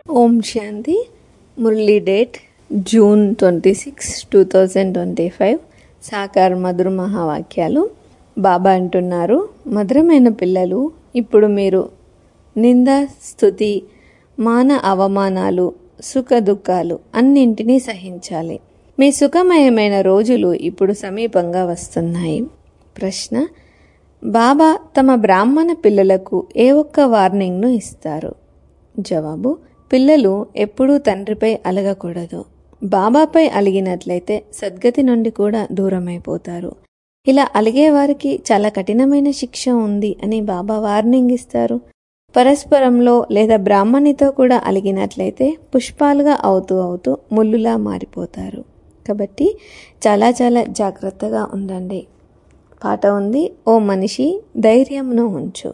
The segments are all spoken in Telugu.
ఓం శాంతి murli date June twenty six two thousand twenty five సాకార్ మధుర మహావాక్యాలు బాబా అంటున్నారు మధురమైన పిల్లలు ఇప్పుడు మీరు నింద స్థుతి మాన అవమానాలు సుఖ దుఃఖాలు అన్నింటినీ సహించాలి మీ సుఖమయమైన రోజులు ఇప్పుడు సమీపంగా వస్తున్నాయి ప్రశ్న బాబా తమ బ్రాహ్మణ పిల్లలకు ఏ ఒక్క వార్నింగ్ను ఇస్తారు జవాబు పిల్లలు ఎప్పుడూ తండ్రిపై అలగకూడదు బాబాపై అలిగినట్లయితే సద్గతి నుండి కూడా దూరమైపోతారు ఇలా అలిగే వారికి చాలా కఠినమైన శిక్ష ఉంది అని బాబా వార్నింగ్ ఇస్తారు పరస్పరంలో లేదా బ్రాహ్మణితో కూడా అలిగినట్లయితే పుష్పాలుగా అవుతూ అవుతూ ముళ్ళులా మారిపోతారు కాబట్టి చాలా చాలా జాగ్రత్తగా ఉండండి పాట ఉంది ఓ మనిషి ధైర్యంను ఉంచు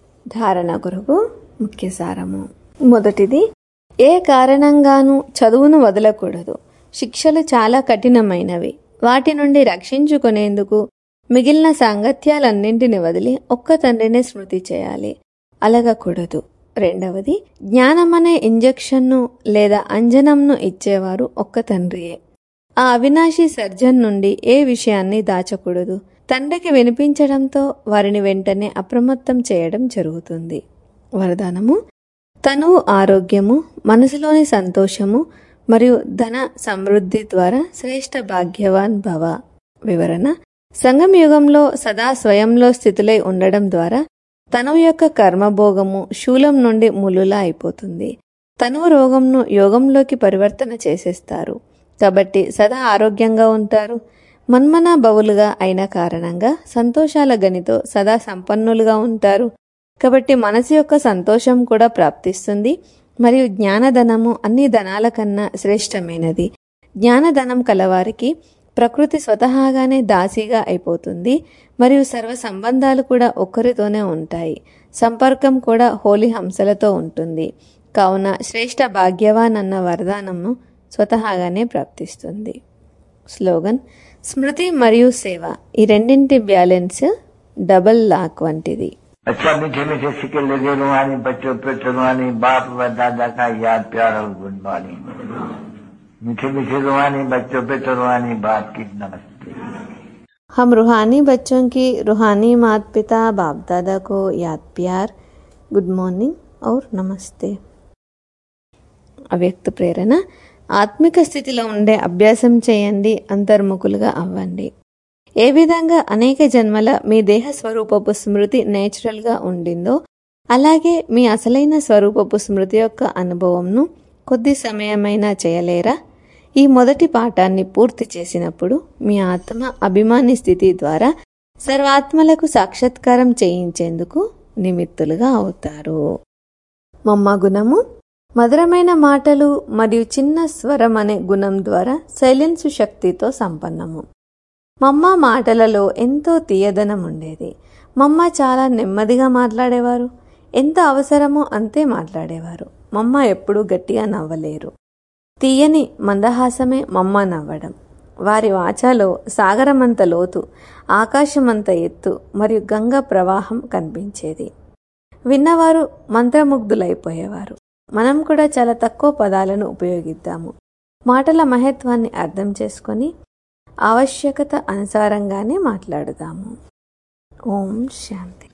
ధారణ కొరకు ముఖ్య సారము మొదటిది ఏ కారణంగానూ చదువును వదలకూడదు శిక్షలు చాలా కఠినమైనవి వాటి నుండి రక్షించుకునేందుకు మిగిలిన సాంగత్యాలన్నింటిని వదిలి ఒక్క తండ్రినే స్మృతి చేయాలి అలగకూడదు రెండవది జ్ఞానమనే ఇంజెక్షన్ను లేదా అంజనంను ఇచ్చేవారు ఒక్క తండ్రియే ఆ అవినాశి సర్జన్ నుండి ఏ విషయాన్ని దాచకూడదు తండ్రికి వినిపించడంతో వారిని వెంటనే అప్రమత్తం చేయడం జరుగుతుంది వరదానము తను ఆరోగ్యము మనసులోని సంతోషము మరియు ధన సమృద్ధి ద్వారా శ్రేష్ఠ భాగ్యవాన్ భవ వివరణ సంగం యుగంలో సదా స్వయంలో స్థితులై ఉండడం ద్వారా తనువు యొక్క కర్మభోగము శూలం నుండి ములులా అయిపోతుంది తనువు రోగంను యోగంలోకి పరివర్తన చేసేస్తారు కాబట్టి సదా ఆరోగ్యంగా ఉంటారు మన్మన బవులుగా అయిన కారణంగా సంతోషాల గనితో సదా సంపన్నులుగా ఉంటారు కాబట్టి మనసు యొక్క సంతోషం కూడా ప్రాప్తిస్తుంది మరియు జ్ఞానధనము అన్ని ధనాల కన్నా శ్రేష్టమైనది జ్ఞానధనం కలవారికి ప్రకృతి స్వతహాగానే దాసిగా అయిపోతుంది మరియు సర్వ సంబంధాలు కూడా ఒక్కరితోనే ఉంటాయి సంపర్కం కూడా హోలీ హంసలతో ఉంటుంది కావున శ్రేష్ఠ భాగ్యవాన్ అన్న వరదానము స్వతహాగానే ప్రాప్తిస్తుంది స్లోగన్ స్మృతి మరియు సేవ ఈ రెండింటి బ్యాలెన్స్ డబల్ లాక్ వంటిది अच्छा मीठे मीठे सिक्के लगे रुहानी बच्चों पे रुहानी बाप व दादा का याद प्यार और गुड मॉर्निंग मीठे मीठे रुहानी बच्चों पे रुहानी बाप की नमस्ते हम रूहानी बच्चों की रूहानी माता पिता बाप दादा को याद प्यार గుడ్ మార్నింగ్ ఔర్ నమస్తే అవ్యక్త ప్రేరణ ఆత్మిక స్థితిలో ఉండే అభ్యాసం చేయండి అంతర్ముఖులుగా అవ్వండి ఏ విధంగా అనేక జన్మల మీ దేహ స్వరూపపు స్మృతి నేచురల్గా ఉండిందో అలాగే మీ అసలైన స్వరూపపు స్మృతి యొక్క అనుభవంను కొద్ది సమయమైనా చేయలేరా ఈ మొదటి పాఠాన్ని పూర్తి చేసినప్పుడు మీ ఆత్మ అభిమాని స్థితి ద్వారా సర్వాత్మలకు సాక్షాత్కారం చేయించేందుకు నిమిత్తులుగా అవుతారు మమ్మ గుణము మధురమైన మాటలు మరియు చిన్న స్వరం అనే గుణం ద్వారా సైలెన్స్ శక్తితో సంపన్నము మమ్మ మాటలలో ఎంతో తీయదనం ఉండేది మమ్మ చాలా నెమ్మదిగా మాట్లాడేవారు ఎంత అవసరమో అంతే మాట్లాడేవారు మమ్మ ఎప్పుడూ గట్టిగా నవ్వలేరు తీయని మందహాసమే మమ్మ నవ్వడం వారి వాచాలో సాగరమంత లోతు ఆకాశమంత ఎత్తు మరియు గంగ ప్రవాహం కనిపించేది విన్నవారు మంత్రముగ్ధులైపోయేవారు మనం కూడా చాలా తక్కువ పదాలను ఉపయోగిద్దాము మాటల మహత్వాన్ని అర్థం చేసుకొని ఆవశ్యకత అనుసారంగానే మాట్లాడుదాము ఓం శాంతి